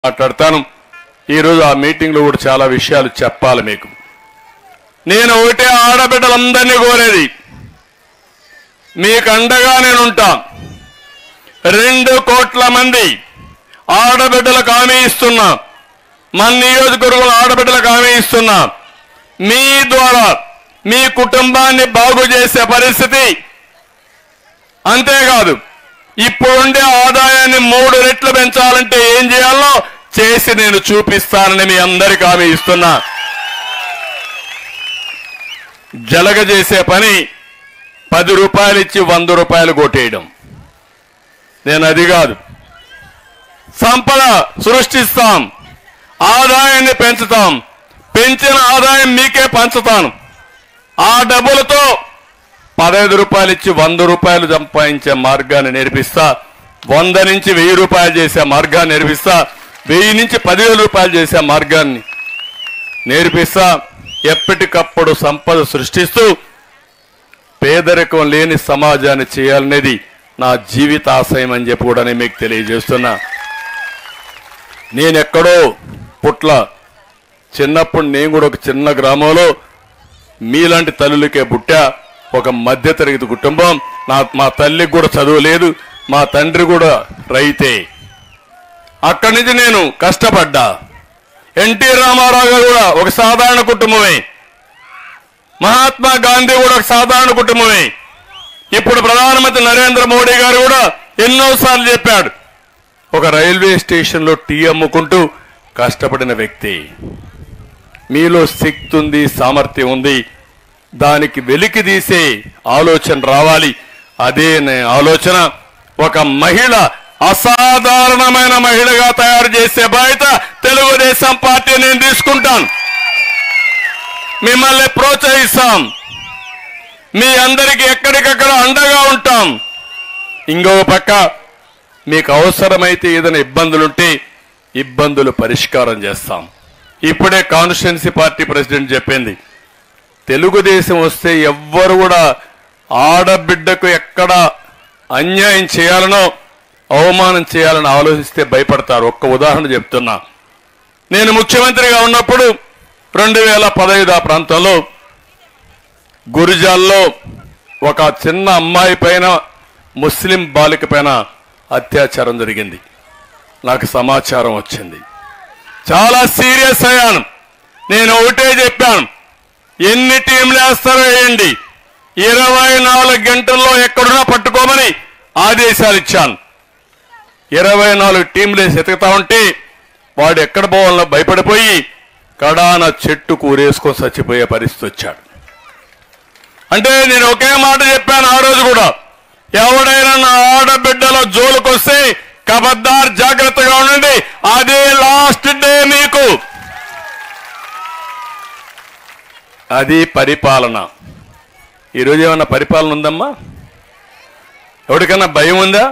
మాట్లాడతాను ఈరోజు ఆ మీటింగ్లో కూడా చాలా విషయాలు చెప్పాలి మీకు నేను ఒకటే ఆడబిడ్డలందరినీ కోరేది మీకు అండగా నేను ఉంటా రెండు కోట్ల మంది ఆడబిడ్డలకు హామీ ఇస్తున్నా మన నియోజకవర్గంలో ఆడబిడ్డలకు హామీ ఇస్తున్నా మీ ద్వారా మీ కుటుంబాన్ని బాగు చేసే పరిస్థితి అంతేకాదు ఇప్పుడుండే ఆదాయాన్ని మూడు రెట్లు పెంచాలంటే ఏం చేయాలో చేసి నేను చూపిస్తానని మీ అందరికీ హామీ ఇస్తున్నా జలగ చేసే పని పది రూపాయలు ఇచ్చి వంద రూపాయలు కొట్టేయడం నేను అది కాదు సంపద సృష్టిస్తాం ఆదాయాన్ని పెంచుతాం పెంచిన ఆదాయం మీకే పంచుతాను ఆ డబ్బులతో పదహైదు రూపాయలు ఇచ్చి వంద రూపాయలు సంపాదించే మార్గాన్ని నేర్పిస్తా వంద నుంచి వెయ్యి రూపాయలు చేసే మార్గాన్ని నేర్పిస్తా వెయ్యి నుంచి పదివేల రూపాయలు చేసే మార్గాన్ని నేర్పిస్తా ఎప్పటికప్పుడు సంపద సృష్టిస్తూ పేదరికం లేని సమాజాన్ని చేయాలనేది నా జీవిత ఆశయం అని చెప్పి కూడా నేను మీకు తెలియజేస్తున్నా నేనెక్కడో పుట్ల చిన్నప్పుడు నేను కూడా ఒక చిన్న గ్రామంలో మీలాంటి తల్లులకే పుట్టా ఒక మధ్యతరగతి కుటుంబం నా మా తల్లికి కూడా చదువు లేదు మా తండ్రి కూడా రైతే అక్కడి నుంచి నేను కష్టపడ్డా ఎన్టీ రామారావు గారు కూడా ఒక సాధారణ కుటుంబమే మహాత్మా గాంధీ కూడా ఒక సాధారణ కుటుంబమే ఇప్పుడు ప్రధానమంత్రి నరేంద్ర మోడీ గారు కూడా ఎన్నోసార్లు చెప్పాడు ఒక రైల్వే స్టేషన్లో టీ అమ్ముకుంటూ కష్టపడిన వ్యక్తి మీలో శక్తి ఉంది సామర్థ్యం ఉంది దానికి వెలికి తీసే ఆలోచన రావాలి అదే నే- ఆలోచన ఒక మహిళ అసాధారణమైన మహిళగా తయారు చేసే బాధ్యత తెలుగుదేశం పార్టీ నేను తీసుకుంటాను మిమ్మల్ని ప్రోత్సహిస్తాం మీ అందరికీ ఎక్కడికక్కడ అండగా ఉంటాం ఇంకో పక్క మీకు అవసరమైతే ఏదైనా ఇబ్బందులుంటే ఇబ్బందులు పరిష్కారం చేస్తాం ఇప్పుడే కాన్స్టిట్యున్సీ పార్టీ ప్రెసిడెంట్ చెప్పింది తెలుగుదేశం వస్తే ఎవ్వరు కూడా ఆడబిడ్డకు ఎక్కడ అన్యాయం చేయాలనో అవమానం చేయాలని ఆలోచిస్తే భయపడతారు ఒక్క ఉదాహరణ చెప్తున్నా నేను ముఖ్యమంత్రిగా ఉన్నప్పుడు రెండు వేల పదహైదు ఆ ప్రాంతంలో గురిజాల్లో ఒక చిన్న అమ్మాయి పైన ముస్లిం బాలిక పైన అత్యాచారం జరిగింది నాకు సమాచారం వచ్చింది చాలా సీరియస్ అయ్యాను నేను ఒకటే చెప్పాను ఎన్ని టీంలు వేస్తారో వేయండి ఇరవై నాలుగు గంటల్లో ఎక్కడున్నా పట్టుకోమని ఆదేశాలు ఇచ్చాను ఇరవై నాలుగు టీంలు వేసి ఎతుకుతా ఉంటే వాడు ఎక్కడ పోవాలనో భయపడిపోయి కడాన చెట్టు కూరేసుకొని చచ్చిపోయే పరిస్థితి వచ్చాడు అంటే నేను ఒకే మాట చెప్పాను ఆ రోజు కూడా ఎవడైనా నా ఆడబిడ్డల జోలుకొస్తే కబద్దార్ జాగ్రత్తగా ఉండండి అదే లాస్ట్ డే మీకు అది పరిపాలన ఈరోజు ఏమన్నా పరిపాలన ఉందమ్మా ఎవరికన్నా భయం ఉందా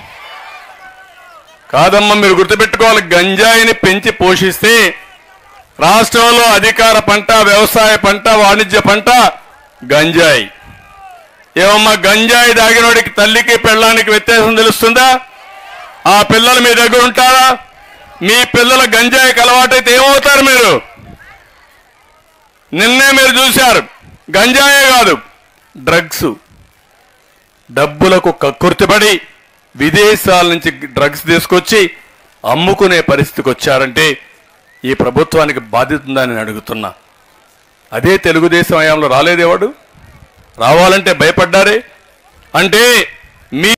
కాదమ్మా మీరు గుర్తుపెట్టుకోవాలి గంజాయిని పెంచి పోషిస్తే రాష్ట్రంలో అధికార పంట వ్యవసాయ పంట వాణిజ్య పంట గంజాయి ఏమమ్మా గంజాయి దాగినోడికి తల్లికి పెళ్ళానికి వ్యత్యాసం తెలుస్తుందా ఆ పిల్లలు మీ దగ్గర ఉంటారా మీ పిల్లల గంజాయికి అలవాటైతే ఏమవుతారు మీరు నిన్నే మీరు చూశారు గంజాయే కాదు డ్రగ్స్ డబ్బులకు కక్కుర్తిపడి విదేశాల నుంచి డ్రగ్స్ తీసుకొచ్చి అమ్ముకునే పరిస్థితికి వచ్చారంటే ఈ ప్రభుత్వానికి బాధ్యత ఉందని నేను అడుగుతున్నా అదే తెలుగుదేశం హయాంలో రాలేదేవాడు రావాలంటే భయపడ్డారే అంటే మీ